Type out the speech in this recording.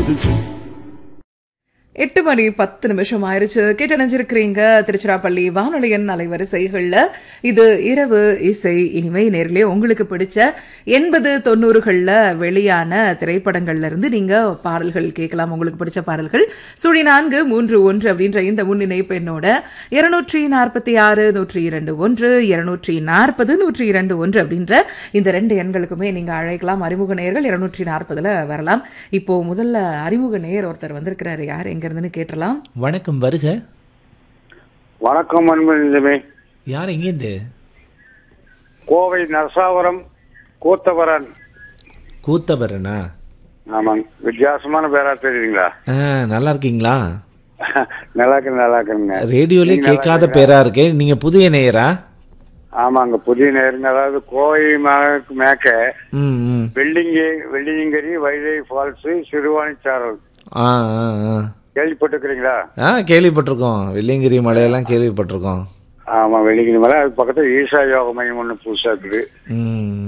எட்டு மணி பத்து நிமிஷம் ஆயிருச்சு கேட்டணிஞ்சிருக்கிறீங்க திருச்சிராப்பள்ளி வானொலியன் அலைவரிசைகள்ல இது இரவு இசை இனிமை நேர்களே உங்களுக்கு பிடிச்ச எண்பது தொண்ணூறுகள்ல வெளியான திரைப்படங்கள்ல இருந்து நீங்க பாடல்கள் கேட்கலாம் உங்களுக்கு பிடிச்ச பாடல்கள் சுழி நான்கு மூன்று ஒன்று அப்படின்ற இந்த முன்னிணைப்பு என்னோட இருநூற்றி நாற்பத்தி ஆறு நூற்றி இரண்டு ஒன்று இருநூற்றி நாற்பது நூற்றி இரண்டு ஒன்று அப்படின்ற இந்த ரெண்டு எண்களுக்குமே நீங்க அழைக்கலாம் அறிமுக நேயர்கள் இருநூற்றி நாற்பதுல வரலாம் இப்போ முதல்ல அறிமுக நேயர் ஒருத்தர் வந்திருக்கிறாரு யார் எங்க இருந்துன்னு கேட்டலாம் வணக்கம் வருக வணக்கம் அன்புமே யார் எங்கேருந்து கோவை நரசாவரம் கூத்தவரன் கூத்தபரனா ஆமாங்க வித்தியாசமான பேரா தெரியுங்களா ஆ நல்லா இருக்கீங்களா நல்லா இருக்கு நல்லா இருக்குங்க ரேடியோலே நீங்க நல்லா கேட்காத இருக்கீங்களா? பேரா இருக்கே நீங்க புதிய நேயரா ஆமாங்க புதிய நேருங்க அதாவது கோவை மே- மேக்க ம் ம் வெள்ளிங்கி வெள்ளியங்கரி வைகை ஃபால்ஸ் சிறுவாணிச்சாரல் ஆ ஆ ஆ கேள்விப்பட்டிருக்கிறீங்களா ஆ கேள்விப்பட்டிருக்கோம் வெள்ளியங்கிரி மலையெல்லாம் கேள்விப்பட்டிருக்கோம் ஆமா வெள்ளிங்கிரி மலை அது பக்கத்துல ஈசா யோக மையம் ஒன்று புதுசா இருக்குது ம்